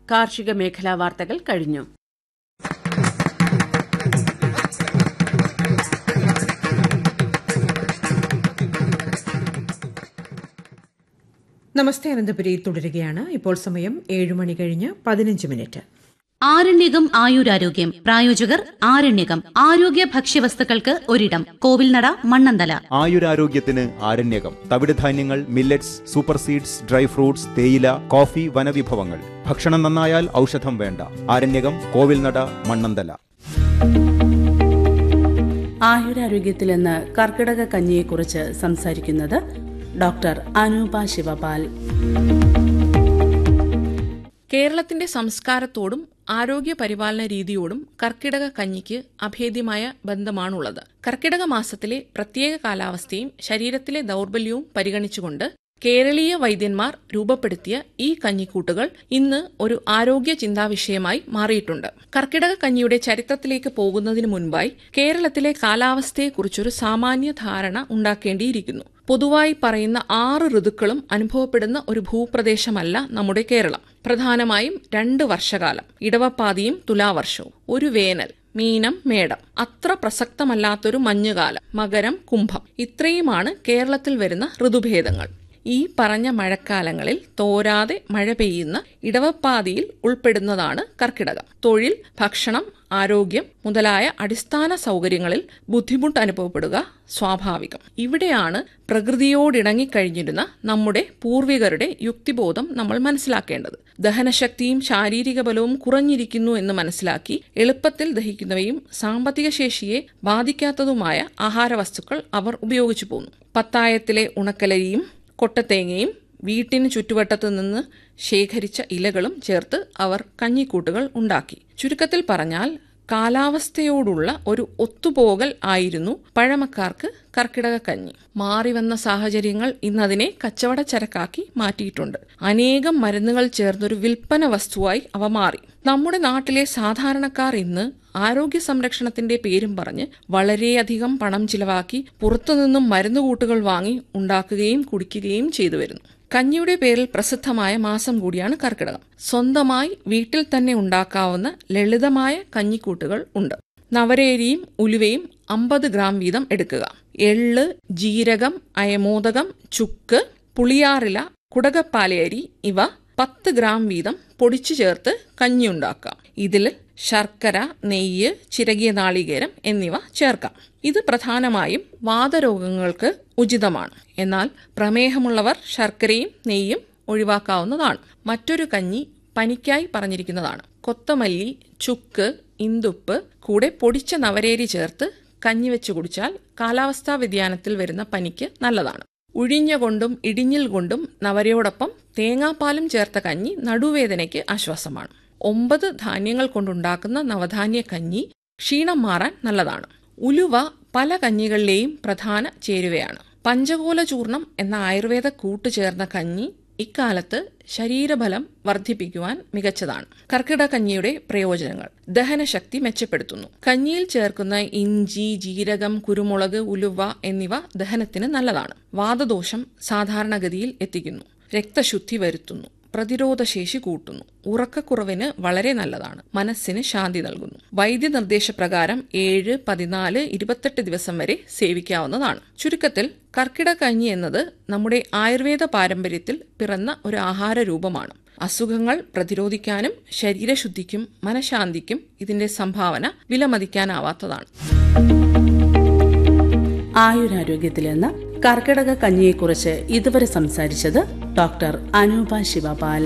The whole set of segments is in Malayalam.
കാർഷിക മേഖലാ വാർത്തകൾ കഴിഞ്ഞു നമസ്തേ അനന്തപുരി തുടരുകയാണ് ഇപ്പോൾ സമയം ഏഴ് മണി കഴിഞ്ഞ് പതിനഞ്ച് മിനിറ്റ് ആരണ്യകം ആയുരാരോഗ്യം പ്രായോജകർ ആരണ്യകം ആരോഗ്യ ഭക്ഷ്യവസ്തുക്കൾക്ക് ഒരിടം കോവിൽനട മണ്ണന്തല ആയുരാരോഗ്യത്തിന് ആരണ്യകം തവിടുധാന്യങ്ങൾ millets super seeds dry fruits തേയില കോഫി വനവിഭവങ്ങൾ ഭക്ഷണം നന്നായാൽ ഔഷധം വേണ്ട ആരണ്യകം കോവിൽനട മണ്ണന്തല ആയുരാരോഗ്യത്തിൽ ഇന്ന് കർക്കിടക കഞ്ഞിയെക്കുറിച്ച് സംസാരിക്കുന്നത് ഡോക്ടർ അനൂപ ശിവപാൽ കേരളത്തിന്റെ സംസ്കാരത്തോടും ആരോഗ്യ പരിപാലന രീതിയോടും കർക്കിടക കഞ്ഞിക്ക് അഭേദ്യമായ ബന്ധമാണുള്ളത് കർക്കിടക മാസത്തിലെ പ്രത്യേക കാലാവസ്ഥയും ശരീരത്തിലെ ദൗർബല്യവും പരിഗണിച്ചുകൊണ്ട് കേരളീയ വൈദ്യന്മാർ രൂപപ്പെടുത്തിയ ഈ കഞ്ഞിക്കൂട്ടുകൾ ഇന്ന് ഒരു ആരോഗ്യ ചിന്താവിഷയമായി മാറിയിട്ടുണ്ട് കർക്കിടക കഞ്ഞിയുടെ ചരിത്രത്തിലേക്ക് പോകുന്നതിന് മുൻപായി കേരളത്തിലെ കാലാവസ്ഥയെക്കുറിച്ചൊരു സാമാന്യ ധാരണ ഉണ്ടാക്കേണ്ടിയിരിക്കുന്നു പൊതുവായി പറയുന്ന ആറ് ഋതുക്കളും അനുഭവപ്പെടുന്ന ഒരു ഭൂപ്രദേശമല്ല നമ്മുടെ കേരളം പ്രധാനമായും രണ്ട് വർഷകാലം ഇടവപ്പാതിയും തുലാവർഷവും ഒരു വേനൽ മീനം മേടം അത്ര പ്രസക്തമല്ലാത്തൊരു മഞ്ഞുകാലം മകരം കുംഭം ഇത്രയുമാണ് കേരളത്തിൽ വരുന്ന ഋതുഭേദങ്ങൾ ഈ പറഞ്ഞ മഴക്കാലങ്ങളിൽ തോരാതെ മഴ പെയ്യുന്ന ഇടവപ്പാതിയിൽ ഉൾപ്പെടുന്നതാണ് കർക്കിടകം തൊഴിൽ ഭക്ഷണം ആരോഗ്യം മുതലായ അടിസ്ഥാന സൗകര്യങ്ങളിൽ ബുദ്ധിമുട്ട് അനുഭവപ്പെടുക സ്വാഭാവികം ഇവിടെയാണ് പ്രകൃതിയോടിണങ്ങിക്കഴിഞ്ഞിരുന്ന നമ്മുടെ പൂർവികരുടെ യുക്തിബോധം നമ്മൾ മനസ്സിലാക്കേണ്ടത് ദഹനശക്തിയും ശാരീരിക ബലവും കുറഞ്ഞിരിക്കുന്നു എന്ന് മനസ്സിലാക്കി എളുപ്പത്തിൽ ദഹിക്കുന്നവയും സാമ്പത്തിക ശേഷിയെ ബാധിക്കാത്തതുമായ ആഹാരവസ്തുക്കൾ അവർ ഉപയോഗിച്ചു പോന്നു പത്തായത്തിലെ ഉണക്കലരിയും കൊട്ടത്തേങ്ങയും വീട്ടിന് ചുറ്റുവട്ടത്തു നിന്ന് ശേഖരിച്ച ഇലകളും ചേർത്ത് അവർ കഞ്ഞിക്കൂട്ടുകൾ ഉണ്ടാക്കി ചുരുക്കത്തിൽ പറഞ്ഞാൽ കാലാവസ്ഥയോടുള്ള ഒരു ഒത്തുപോകൽ ആയിരുന്നു പഴമക്കാർക്ക് കർക്കിടക കഞ്ഞി മാറിവന്ന സാഹചര്യങ്ങൾ ഇന്നതിനെ കച്ചവട ചരക്കാക്കി മാറ്റിയിട്ടുണ്ട് അനേകം മരുന്നുകൾ ചേർന്നൊരു വിൽപ്പന വസ്തുവായി അവ മാറി നമ്മുടെ നാട്ടിലെ സാധാരണക്കാർ ഇന്ന് ആരോഗ്യ സംരക്ഷണത്തിന്റെ പേരും പറഞ്ഞ് വളരെയധികം പണം ചിലവാക്കി പുറത്തുനിന്നും മരുന്നുകൂട്ടുകൾ വാങ്ങി ഉണ്ടാക്കുകയും കുടിക്കുകയും ചെയ്തു വരുന്നു കഞ്ഞിയുടെ പേരിൽ പ്രസിദ്ധമായ മാസം കൂടിയാണ് കർക്കിടകം സ്വന്തമായി വീട്ടിൽ തന്നെ ഉണ്ടാക്കാവുന്ന ലളിതമായ കഞ്ഞിക്കൂട്ടുകൾ ഉണ്ട് നവരേരിയും ഉലുവയും അമ്പത് ഗ്രാം വീതം എടുക്കുക എള്ള് ജീരകം അയമോദകം ചുക്ക് പുളിയാറില കുടകപ്പാലയരി ഇവ പത്ത് ഗ്രാം വീതം പൊടിച്ചു ചേർത്ത് കഞ്ഞിയുണ്ടാക്കാം ഇതിൽ ശർക്കര നെയ്യ് ചിരകിയ നാളികേരം എന്നിവ ചേർക്കാം ഇത് പ്രധാനമായും വാതരോഗങ്ങൾക്ക് ഉചിതമാണ് എന്നാൽ പ്രമേഹമുള്ളവർ ശർക്കരയും നെയ്യും ഒഴിവാക്കാവുന്നതാണ് മറ്റൊരു കഞ്ഞി പനിക്കായി പറഞ്ഞിരിക്കുന്നതാണ് കൊത്തമല്ലി ചുക്ക് ഇന്തുപ്പ് കൂടെ പൊടിച്ച നവരേരി ചേർത്ത് കഞ്ഞി വെച്ച് കുടിച്ചാൽ കാലാവസ്ഥാ വ്യതിയാനത്തിൽ വരുന്ന പനിക്ക് നല്ലതാണ് ഉഴിഞ്ഞ കൊണ്ടും ഇടിഞ്ഞിൽ കൊണ്ടും നവരയോടൊപ്പം തേങ്ങാപ്പാലും ചേർത്ത കഞ്ഞി നടുവേദനയ്ക്ക് ആശ്വാസമാണ് ഒമ്പത് ധാന്യങ്ങൾ കൊണ്ടുണ്ടാക്കുന്ന നവധാന്യ കഞ്ഞി ക്ഷീണം മാറാൻ നല്ലതാണ് ഉലുവ പല കഞ്ഞികളിലെയും പ്രധാന ചേരുവയാണ് പഞ്ചകോല ചൂർണം എന്ന ആയുർവേദ കൂട്ട് ചേർന്ന കഞ്ഞി ഇക്കാലത്ത് ശരീരബലം വർദ്ധിപ്പിക്കുവാൻ മികച്ചതാണ് കർക്കിടക കഞ്ഞിയുടെ പ്രയോജനങ്ങൾ ദഹനശക്തി മെച്ചപ്പെടുത്തുന്നു കഞ്ഞിയിൽ ചേർക്കുന്ന ഇഞ്ചി ജീരകം കുരുമുളക് ഉലുവ എന്നിവ ദഹനത്തിന് നല്ലതാണ് വാദദോഷം സാധാരണഗതിയിൽ എത്തിക്കുന്നു രക്തശുദ്ധി വരുത്തുന്നു പ്രതിരോധശേഷി കൂട്ടുന്നു ഉറക്കക്കുറവിന് വളരെ നല്ലതാണ് മനസ്സിന് ശാന്തി നൽകുന്നു വൈദ്യനിർദ്ദേശപ്രകാരം ഏഴ് പതിനാല് ഇരുപത്തെട്ട് ദിവസം വരെ സേവിക്കാവുന്നതാണ് ചുരുക്കത്തിൽ കർക്കിടക കഞ്ഞി എന്നത് നമ്മുടെ ആയുർവേദ പാരമ്പര്യത്തിൽ പിറന്ന ഒരു ആഹാര രൂപമാണ് അസുഖങ്ങൾ പ്രതിരോധിക്കാനും ശരീരശുദ്ധിക്കും മനഃശാന്തിക്കും ഇതിന്റെ സംഭാവന വിലമതിക്കാനാവാത്തതാണ് ആയുരാരോഗ്യത്തിൽ ഇന്ന് കർക്കിടക കഞ്ഞിയെക്കുറിച്ച് ഇതുവരെ സംസാരിച്ചത് ഡോക്ടർ അനൂപ ശിവപാൽ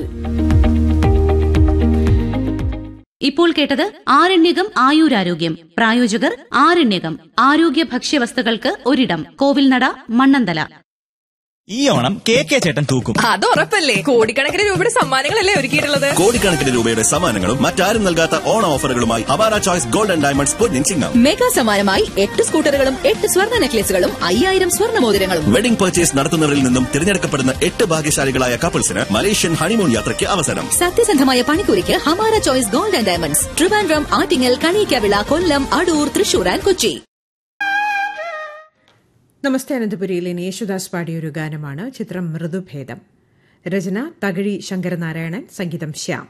ഇപ്പോൾ കേട്ടത് ആരണ്യകം ആയുരാരോഗ്യം പ്രായോജകർ ആരണ്യകം ആരോഗ്യ ഭക്ഷ്യവസ്തുക്കൾക്ക് ഒരിടം കോവിൽനട മണ്ണന്തല ഈ ഓണം കെ കെ ചേട്ടൻ തൂക്കും അത് ഉറപ്പല്ലേ കോടിക്കണക്കിന് രൂപയുടെ സമ്മാനങ്ങളല്ലേ ഒരുക്കിയിട്ടുള്ളത് കോടിക്കണക്കിന് രൂപയുടെ സമ്മാനങ്ങളും മറ്റാരും നൽകാത്ത ഓണ ഓഫറുകളുമായി അവാര ചോയ്സ് ഗോൾഡൻ ഡയമണ്ട്സ് പൊന്നിൻ ചിങ്ങം മെഗാ സമ്മാനമായി എട്ട് സ്കൂട്ടറുകളും എട്ട് സ്വർണ്ണ നെക്ലേസുകളും അയ്യായിരം സ്വർണ്ണ മോതിരങ്ങളും വെഡിംഗ് പർച്ചേസ് നടത്തുന്നവരിൽ നിന്നും തിരഞ്ഞെടുക്കപ്പെടുന്ന എട്ട് ഭാഗ്യശാലികളായ കപ്പിൾസിന് മലേഷ്യൻ ഹണിമൂൺ യാത്രയ്ക്ക് അവസരം സത്യസന്ധമായ പണിക്കൂലിക്ക് Hamara choice gold and diamonds Trivandrum Attingal Kaniyikkavila Kollam Adoor Thrissur and Kochi നമസ്തേ അനന്തപുരിയിൽ ഇനി യേശുദാസ് പാടിയൊരു ഗാനമാണ് ചിത്രം മൃദുഭേദം രചന തകഴി ശങ്കരനാരായണൻ സംഗീതം ശ്യാം